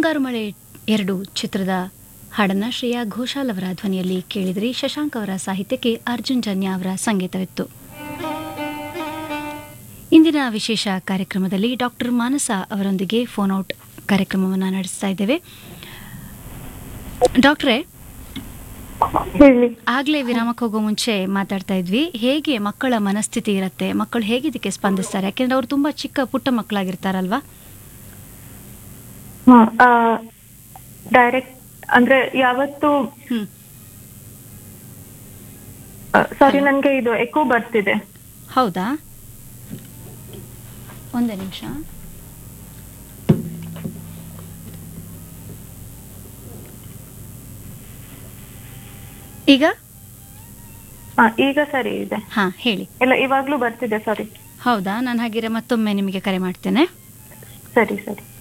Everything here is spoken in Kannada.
ಮುಂಗಾರು ಮಳೆ ಎರಡು ಚಿತ್ರದ ಹಾಡನ್ನ ಶ್ರೇಯಾ ಘೋಷಾಲ್ ಅವರ ಧ್ವನಿಯಲ್ಲಿ ಕೇಳಿದ್ರಿ ಶಶಾಂಕ್ ಅವರ ಸಾಹಿತ್ಯಕ್ಕೆ ಅರ್ಜುನ್ ಜನ್ಯ ಅವರ ಸಂಗೀತವಿತ್ತು ಇಂದಿನ ವಿಶೇಷ ಕಾರ್ಯಕ್ರಮದಲ್ಲಿ ಡಾಕ್ಟರ್ ಮಾನಸ ಅವರೊಂದಿಗೆ ಫೋನ್ ಔಟ್ ಕಾರ್ಯಕ್ರಮವನ್ನು ನಡೆಸ್ತಾ ಇದ್ದೇವೆ ಡಾಕ್ಟ್ರೇ ಹೇಳಿ ಆಗ್ಲೇ ವಿರಾಮಕ್ಕೆ ಹೋಗೋ ಮುಂಚೆ ಮಾತಾಡ್ತಾ ಇದ್ವಿ ಹೇಗೆ ಮಕ್ಕಳ ಮನಸ್ಥಿತಿ ಇರುತ್ತೆ ಮಕ್ಕಳು ಹೇಗೆ ಇದಕ್ಕೆ ಸ್ಪಂದಿಸ್ತಾರೆ ಯಾಕೆಂದ್ರೆ ಅವ್ರು ತುಂಬಾ ಚಿಕ್ಕ ಪುಟ್ಟ ಮಕ್ಕಳಾಗಿರ್ತಾರಲ್ವಾ ಡೈರೆಕ್ಟ್ ಅಂದ್ರೆ ಯಾವತ್ತು ಹ್ಮ್ ಸಾರಿ ನನ್ಗೆ ಇದು ಎಕೋ ಬರ್ತಿದೆ ಹೌದಾ ಒಂದೇ ನಿಮಿಷ ಈಗ ಹಾ ಈಗ ಸರಿ ಇದೆ ಹಾ ಹೇಳಿ ಇಲ್ಲ ಇವಾಗ್ಲೂ ಬರ್ತಿದೆ ಸಾರಿ ಹೌದಾ ನಾನು ಹಾಗಿದ್ರೆ ಮತ್ತೊಮ್ಮೆ ನಿಮಗೆ ಕರೆ ಮಾಡ್ತೇನೆ ಸರಿ ಸರಿ